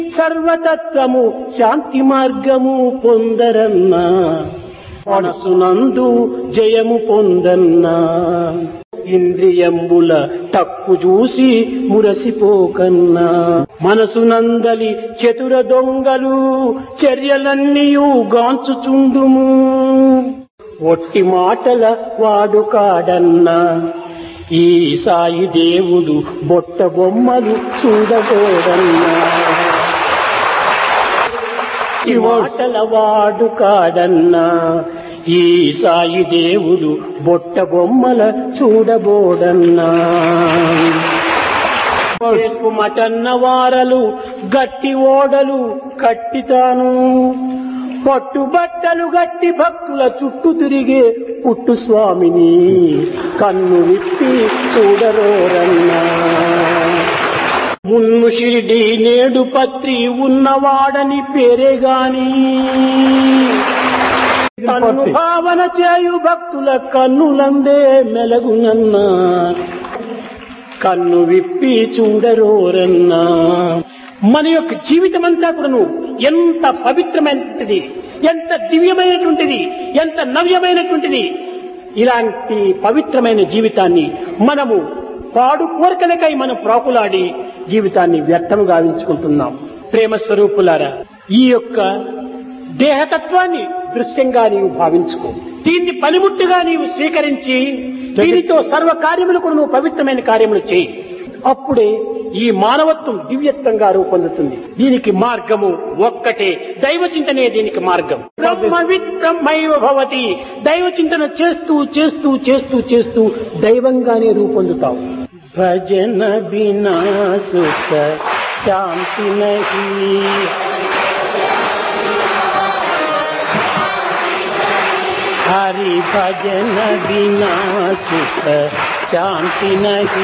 సర్వతత్వము శాంతి మార్గము పొందరన్నా మనసునందు జయము పొందన్నా ఇంద్రియంబుల తప్పు చూసి మురసిపోకన్నా మనసునందలి చతుర దొంగలు చర్యలన్నీయు గాంచుచుండుము ఒట్టి మాటల వాడు కాడన్నా ఈ సాయి దేవుడు బొట్ట బొమ్మలు చూడగోడన్నా ఈ మాటల వాడు కాడన్నా ఈ సాయి దేవుడు బొట్ట బొమ్మల చూడబోడన్నా మటన్న వారలు గట్టి ఓడలు కట్టితాను పట్టుబట్టలు గట్టి భక్తుల చుట్టూ తిరిగే పుట్టు స్వామిని కన్ను విప్పి చూడరోరన్నా మున్ను షిరిడి నేడు పత్రి ఉన్నవాడని పేరే గాని కన్ను భావన చేయు భక్తుల కన్నులందే మెలగునన్నా కన్ను విప్పి చూడరోరన్నా మన యొక్క జీవితం అంతా కూడాను ఎంత పవిత్రమైనటువంటిది ఎంత దివ్యమైనటువంటిది ఎంత నవ్యమైనటువంటిది ఇలాంటి పవిత్రమైన జీవితాన్ని మనము పాడు కోరికలకై మనం ప్రాకులాడి జీవితాన్ని వ్యర్థము గావించుకుంటున్నాం ప్రేమ స్వరూపులారా ఈ యొక్క దేహతత్వాన్ని దృశ్యంగా నీవు భావించుకో దీన్ని పనిముట్టుగా నీవు స్వీకరించి దీనితో సర్వ కార్యములు కూడా నువ్వు పవిత్రమైన కార్యములు చేయి అప్పుడే ఈ మానవత్వం దివ్యత్వంగా రూపొందుతుంది దీనికి మార్గము ఒక్కటే దైవ చింతనే దీనికి మార్గం బ్రహ్మవిత్ బ్రహ్మైవ భవతి దైవ చింతన చేస్తూ చేస్తూ చేస్తూ చేస్తూ దైవంగానే రూపొందుతావు భజన బినా సుఖ శాంతి నహి हरि भजन बिना सुख शांति नहीं